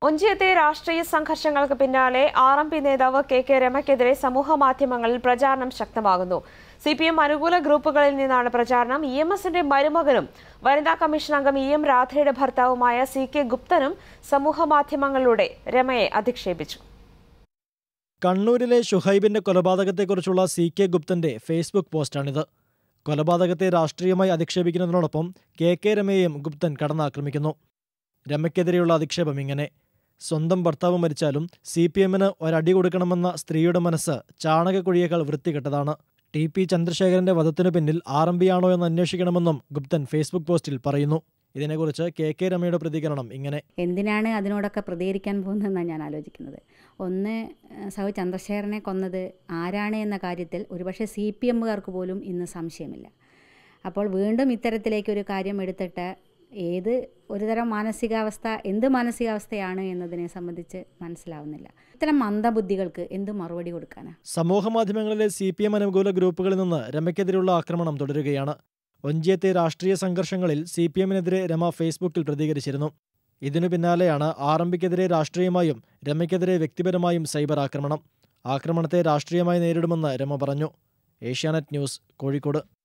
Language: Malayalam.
ഒഞ്ചിയത്തെ രാഷ്ട്രീയ സംഘർഷങ്ങൾക്ക് പിന്നാലെ ആർ എം പി നേതാവ് കെ കെ രമയ്ക്കെതിരെ സമൂഹ മാധ്യമങ്ങളിൽ പ്രചാരണം ശക്തമാകുന്നു സി പി എം അനുകൂല ഗ്രൂപ്പുകളിൽ നിന്നാണ് പ്രചാരണം ഇ എം എസിന്റെ മരുമകനും വനിതാ കമ്മീഷൻ അംഗം ഇ എം രാധയുടെ ഭർത്താവുമായ സി കെ ഗുപ്തനും സമൂഹ മാധ്യമങ്ങളിലൂടെ രമയെ അധിക്ഷേപിച്ചു കണ്ണൂരിലെ ഷുഹൈബിന്റെ കൊലപാതകത്തെക്കുറിച്ചുള്ള സി കെ ഗുപ്തന്റെ ഫേസ്ബുക്ക് പോസ്റ്റാണിത് കൊലപാതകത്തെ രാഷ്ട്രീയമായി അധിക്ഷേപിക്കുന്നതിനോടൊപ്പം കെ കെ രമയെയും ഗുപ്തൻ കടന്നാക്രമിക്കുന്നു രമയ്ക്കെതിരെയുള്ള അധിക്ഷേപം ഇങ്ങനെ സ്വന്തം ഭർത്താവ് മരിച്ചാലും സി പി എമ്മിന് ഒരടി കൊടുക്കണമെന്ന സ്ത്രീയുടെ മനസ്സ് ചാണകക്കുഴിയേക്കാൾ വൃത്തികെട്ടതാണ് ടി പി ചന്ദ്രശേഖരന്റെ വധത്തിനു പിന്നിൽ ആർ എം ആണോ എന്ന് അന്വേഷിക്കണമെന്നും ഗുപ്തൻ ഫേസ്ബുക്ക് പോസ്റ്റിൽ പറയുന്നു ഇതിനെക്കുറിച്ച് കെ കെ രമയുടെ പ്രതികരണം ഇങ്ങനെ എന്തിനാണ് അതിനോടൊക്കെ പ്രതികരിക്കാൻ പോകുന്നതെന്നാണ് ഞാൻ ആലോചിക്കുന്നത് ഒന്ന് ഏഹ്, സഹു ചന്ദ്രശേഖരനെ കൊന്നത് ആരാണ് എന്ന കാര്യത്തിൽ ഒരുപക്ഷെ സി പി എമ്മുകാർക്ക് പോലും ഇന്ന് സംശയമില്ല അപ്പോൾ വീണ്ടും ഇത്തരത്തിലേക്ക് ഒരു കാര്യം എടുത്തിട്ട് ഏത് ഒരുതരം മാനസികാവസ്ഥ എന്ത് മാനസികാവസ്ഥയാണ് എന്നതിനെ സംബന്ധിച്ച് മനസ്സിലാവുന്നില്ല ഇത്തരം മന്ദബുദ്ധികൾക്ക് എന്ത് മറുപടി കൊടുക്കാനാണ് സമൂഹമാധ്യമങ്ങളിലെ സി പി എം അനുകൂല ഗ്രൂപ്പുകളിൽ നിന്ന് രമയ്ക്കെതിരെയുള്ള ആക്രമണം തുടരുകയാണ് ഒഞ്ചിയത്തെ രാഷ്ട്രീയ സംഘർഷങ്ങളിൽ സി പി എമ്മിനെതിരെ രമ ഫേസ്ബുക്കിൽ പ്രതികരിച്ചിരുന്നു ഇതിനു പിന്നാലെയാണ് ആർ എം പിക്കെതിരെ രാഷ്ട്രീയമായും രമയ്ക്കെതിരെ വ്യക്തിപരമായും സൈബർ ആക്രമണം ആക്രമണത്തെ രാഷ്ട്രീയമായി നേരിടുമെന്ന് രമ പറഞ്ഞു ഏഷ്യാനെറ്റ് ന്യൂസ് കോഴിക്കോട്